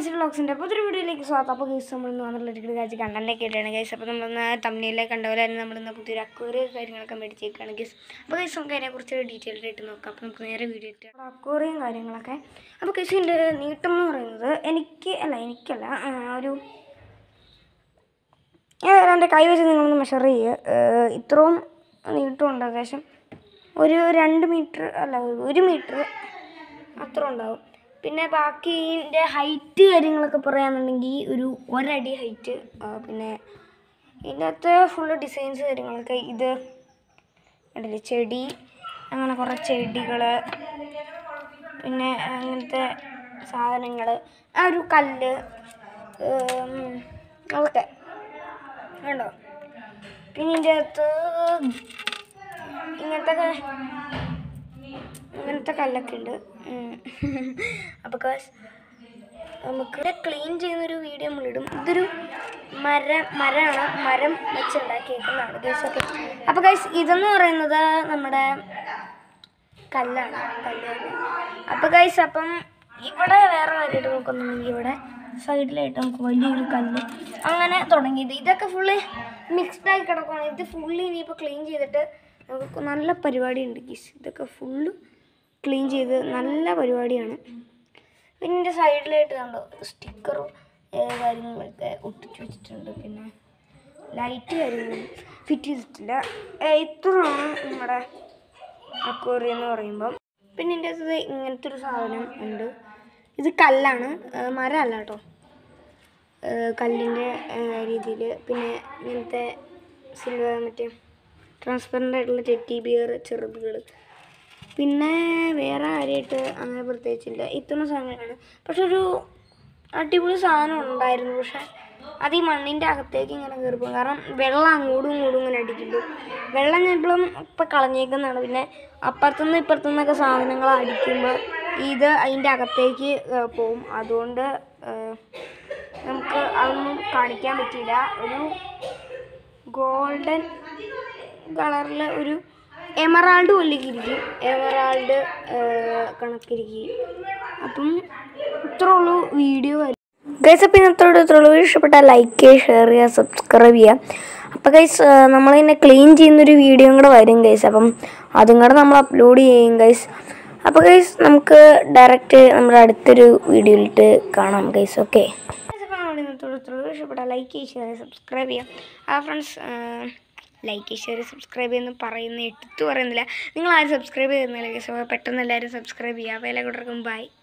mister ലോക്സിൻ്റെ പുതിയൊരു വീഡിയോയിലേക്ക് സ്വാഗതം അപ്പോൾ ഗൈസ് നമ്മൾ ഇന്ന് വന്നുള്ള ഒരു കാഴ്ച കണ്ടൻ്റൊക്കെ ആയിട്ടാണ് ഗൈസ് അപ്പോൾ നമ്മളിന്ന് തമ്മിലെ കണ്ട പോലെ തന്നെ നമ്മളിന്ന് പുതിയൊരു അക്വേറിയ കാര്യങ്ങളൊക്കെ മേടിച്ചേക്കാണ് ഗൈസ് അപ്പോൾ ഗൈസ് നമുക്ക് അതിനെക്കുറിച്ച് ഡീറ്റെയിൽഡ് ആയിട്ട് നോക്കാം അപ്പോൾ നമുക്ക് നേരെ വീഡിയോ ഇട്ട് അക്വേറിയം കാര്യങ്ങളൊക്കെ അപ്പോൾ ഗൈസ് ഇതിൻ്റെ നീട്ടം എന്ന് പറയുന്നത് എനിക്ക് അല്ല എനിക്കല്ല ആ, ഒരു ഞാൻ എൻ്റെ കൈ വെച്ച് നിങ്ങളൊന്ന് മെഷർ ചെയ്യുക ഏഹ് ഇത്രയും നീട്ടമുണ്ട് ഏകദേശം ഒരു രണ്ട് മീറ്റർ അല്ല ഒരു മീറ്റർ അത്ര ഉണ്ടാവും പിന്നെ ബാക്കി ഇതിൻ്റെ ഹൈറ്റ് കാര്യങ്ങളൊക്കെ പറയുകയാണെന്നുണ്ടെങ്കിൽ ഒരു ഒരടി ഹൈറ്റ് പിന്നെ ഇതിൻ്റെ അകത്ത് ഫുള്ള് ഡിസൈൻസ് കാര്യങ്ങളൊക്കെ ഇത് കണ്ടില്ലേ ചെടി അങ്ങനെ കുറേ ചെടികൾ പിന്നെ അങ്ങനത്തെ സാധനങ്ങൾ ആ ഒരു കല്ല് ഉം, അതൊക്കെ കണ്ടോ പിന്നെ ഇതിൻ്റെ അകത്ത് ഇങ്ങനത്തെ ക- ഇങ്ങനത്തെ കല്ലൊക്കെ ഉണ്ട് അപ്പോൾ കാശ് നമുക്ക് ക്ലീൻ ചെയ്യുന്നൊരു വീഡിയോ നമ്മളിടും ഇതൊരു മര മരമാണ് മരം വെച്ചുണ്ടാക്കിയേക്കുന്നതാണ് ഗൈസ് ഓക്കെ അപ്പോൾ ഗൈസ് ഇതെന്ന് പറയുന്നത് നമ്മുടെ കല്ലാണ് കല്ല് അപ്പോൾ ഗൈസ് അപ്പം ഇവിടെ വേറെ കാര്യമായിട്ട് നോക്കുന്നുണ്ടെങ്കിൽ ഇവിടെ സൈഡിലായിട്ട് നമുക്ക് വലിയൊരു കല്ല് അങ്ങനെ തുടങ്ങിയത് ഇതൊക്കെ ഫുള്ള് മിക്സ്ഡ് ആയി കിടക്കുകയാണ് ഇത് ഫുള്ള് ഇനിയിപ്പോൾ ക്ലീൻ ചെയ്തിട്ട് നമുക്ക് നല്ല പരിപാടിയുണ്ട് ഗീസ് ഇതൊക്കെ ഫുള്ള് ക്ലീൻ ചെയ്ത് നല്ല പരിപാടിയാണ് പിന്നെ ഇതിൻ്റെ സൈഡിലായിട്ട് കണ്ടോ സ്റ്റിക്കറും കാര്യങ്ങളൊക്കെ ഒട്ടിച്ച് വെച്ചിട്ടുണ്ട് പിന്നെ ലൈറ്റ് കാര്യങ്ങളും ഫിറ്റ് ചെയ്തിട്ടില്ല ഏ, ഇത്രയാണ് നമ്മുടെ അക്വേറിയം എന്ന് പറയുമ്പം പിന്നെ ഇതിൻ്റെ അകത്ത് ഇങ്ങനത്തെ ഒരു സാധനം ഉണ്ട് ഇത് കല്ലാണ് ഏ, മരമല്ല കേട്ടോ കല്ലിൻ്റെ രീതിയിൽ പിന്നെ ഇങ്ങനത്തെ സിൽവർ മറ്റേ ട്രാൻസ്പെറൻ്റ് ആയിട്ടുള്ള ചെറ്റി ബിയർ ചെറുതുകൾ പിന്നെ വേറെ കാര്യമായിട്ട് അങ്ങനെ പ്രത്യേകിച്ചില്ല ഇത്രയും സാധനങ്ങളാണ് പക്ഷെ ഒരു അടിപൊളി സാധനം ഉണ്ടായിരുന്നു പക്ഷെ അത് ഈ മണ്ണിൻ്റെ അകത്തേക്ക് ഇങ്ങനെ കയറി പോകും കാരണം വെള്ളം അങ്ങോട്ടും ഇങ്ങോട്ടും ഇങ്ങനെ അടിക്കുമ്പോൾ വെള്ളം ഞാൻ ഇപ്പോഴും ഇപ്പം കളഞ്ഞേക്കുന്നതാണ് പിന്നെ അപ്പുറത്തുനിന്ന് ഇപ്പുറത്തുനിന്നൊക്കെ സാധനങ്ങൾ അടിക്കുമ്പോൾ ഇത് അതിൻ്റെ അകത്തേക്ക് ഏഹ്, പോവും അതുകൊണ്ട് ഏഹ്, നമുക്ക് അതൊന്നും കാണിക്കാൻ പറ്റിയില്ല ഒരു ഗോൾഡൻ കളറിൽ ഒരു എമറാൾഡ് പോലിരിക്കും എമറാൾഡ് കണക്കിരിക്കും അപ്പം ഇത്ര ഉള്ളൂ വീഡിയോ ഗൈസ് അപ്പം ഇന്നത്തോട് ഇത്ര ഉള്ളൂ ഇഷ്ടപ്പെട്ടാൽ ലൈക്ക് ചെയ്യുക ഷെയർ ചെയ്യുക സബ്സ്ക്രൈബ് ചെയ്യുക അപ്പോൾ ഗൈസ് നമ്മളിങ്ങനെ ക്ലീൻ ചെയ്യുന്നൊരു വീഡിയോയും കൂടെ വരും ഗൈസ് അപ്പം അതും കൂടെ നമ്മൾ അപ്ലോഡ് ചെയ്യും ഗൈസ് അപ്പോൾ ഗൈസ് നമുക്ക് ഡയറക്റ്റ് നമ്മുടെ അടുത്തൊരു വീഡിയോയിലിട്ട് കാണാം ഗൈസ് ഓക്കെ ഇഷ്ടപ്പെട്ടാൽ ലൈക്ക് ചെയ്യുക ഷെയർ ചെയ്യുക സബ്സ്ക്രൈബ് ചെയ്യാം ആ ഫ്രണ്ട്സ് ലൈക്ക് ഷെയർ സബ്സ്ക്രൈബ് ചെയ്യുന്നു പറയുന്ന എടുത്തു പറയുന്നില്ല നിങ്ങൾ ആരും സബ്സ്ക്രൈബ് ചെയ്യുന്നില്ല ഗൈസ് അപ്പോൾ പെട്ടെന്ന് എല്ലാവരും സബ്സ്ക്രൈബ് ചെയ്യുക അപ്പോൾ എല്ലാ കൂട്ടർക്കും ബൈ